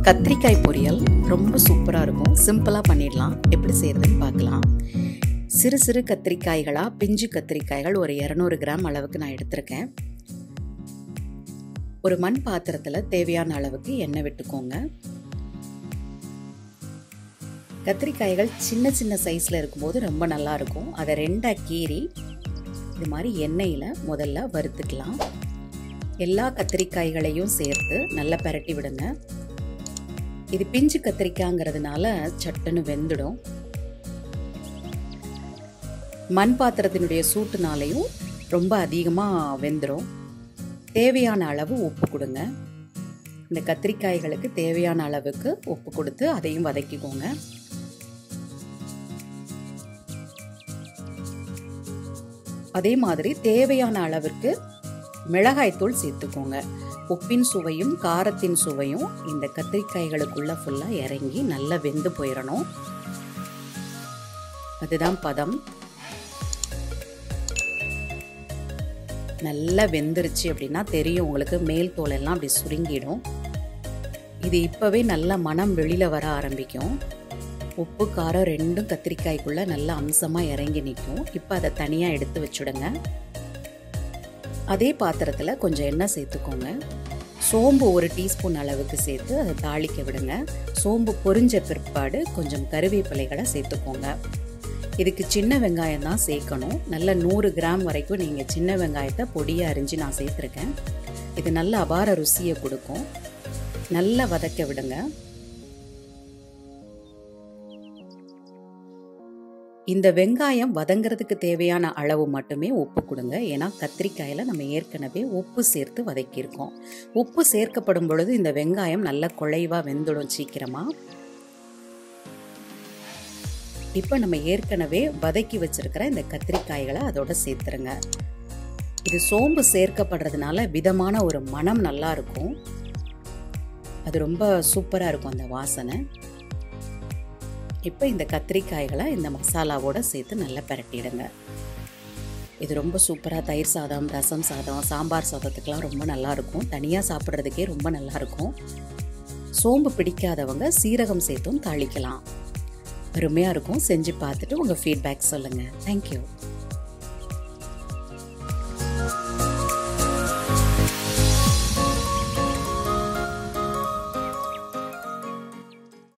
கத்திரிக்காய் பொரியல் ரொம்ப சூப்பராக இருக்கும் சிம்பிளாக பண்ணிடலாம் எப்படி செய்கிறதுன்னு பார்க்கலாம் சிறு சிறு கத்திரிக்காய்களாக பிஞ்சு கத்திரிக்காய்கள் ஒரு இரநூறு கிராம் அளவுக்கு நான் எடுத்திருக்கேன் ஒரு மண் பாத்திரத்தில் தேவையான அளவுக்கு எண்ணெய் விட்டுக்கோங்க கத்திரிக்காய்கள் சின்ன சின்ன சைஸில் இருக்கும்போது ரொம்ப நல்லா இருக்கும் அதை ரெண்டாக கீறி இது மாதிரி எண்ணெயில் முதல்ல வறுத்துக்கலாம் எல்லா கத்திரிக்காய்களையும் சேர்த்து நல்லா பரட்டி விடுங்க இது பிஞ்சு கத்திரிக்காய்ங்கிறதுனால சட்டுன்னு வெந்துடும் மண் பாத்திரத்தினுடைய சூட்டுனாலையும் ரொம்ப அதிகமாக வெந்துடும் தேவையான அளவு உப்பு கொடுங்க இந்த கத்திரிக்காய்களுக்கு தேவையான அளவுக்கு உப்பு கொடுத்து அதையும் வதக்கிக்கோங்க அதே மாதிரி தேவையான அளவிற்கு மிளகாய்த்தூள் சேர்த்துக்கோங்க உப்பின் சுவையும் காரத்தின் சுவையும் இந்த கத்திரிக்காய்களுக்குள்ள ஃபுல்லாக இறங்கி நல்லா வெந்து போயிடணும் அதுதான் பதம் நல்லா வெந்துருச்சு அப்படின்னா தெரியும் உங்களுக்கு மேல் தோலெல்லாம் அப்படி சுருங்கிடும் இது இப்போவே நல்ல மனம் வெளியில் வர ஆரம்பிக்கும் உப்பு காரம் ரெண்டும் கத்திரிக்காய்க்குள்ளே நல்ல அம்சமாக இறங்கி நிற்கும் இப்போ அதை தனியாக எடுத்து வச்சுடுங்க அதே பாத்திரத்தில் கொஞ்சம் எண்ணெய் சேர்த்துக்கோங்க சோம்பு ஒரு டீஸ்பூன் அளவுக்கு சேர்த்து அதை தாளிக்க விடுங்க சோம்பு பொரிஞ்ச பிற்பாடு கொஞ்சம் கருவேப்பிலைகளை சேர்த்துக்கோங்க இதுக்கு சின்ன வெங்காயம் தான் சேர்க்கணும் நல்ல நூறு கிராம் வரைக்கும் நீங்கள் சின்ன வெங்காயத்தை பொடியாக அரிஞ்சு நான் சேர்த்துருக்கேன் இது நல்ல அபார ருசியை கொடுக்கும் நல்லா வதக்க விடுங்க இந்த வெங்காயம் வதங்கிறதுக்கு தேவையான அளவு மட்டுமே உப்பு கொடுங்க ஏன்னா கத்திரிக்காயில் நம்ம ஏற்கனவே உப்பு சேர்த்து வதக்கியிருக்கோம் உப்பு சேர்க்கப்படும் பொழுது இந்த வெங்காயம் நல்ல குழைவாக வெந்துடும் சீக்கிரமாக இப்போ நம்ம ஏற்கனவே வதக்கி வச்சிருக்கிற இந்த கத்திரிக்காய்களை அதோட சேர்த்துருங்க இது சோம்பு சேர்க்கப்படுறதுனால விதமான ஒரு மனம் நல்லா இருக்கும் அது ரொம்ப சூப்பராக இருக்கும் அந்த வாசனை இப்போ இந்த கத்திரிக்காய்களை இந்த மசாலாவோட சேர்த்து நல்லா பரட்டிடுங்க இது ரொம்ப சூப்பராக தயிர் சாதம் ரசம் சாதம் சாம்பார் சாதத்துக்கெலாம் ரொம்ப நல்லாயிருக்கும் தனியாக சாப்பிட்றதுக்கே ரொம்ப நல்லாயிருக்கும் சோம்பு பிடிக்காதவங்க சீரகம் சேர்த்தும் தாளிக்கலாம் அருமையாக இருக்கும் செஞ்சு பார்த்துட்டு உங்கள் ஃபீட்பேக் சொல்லுங்கள் தேங்க்யூ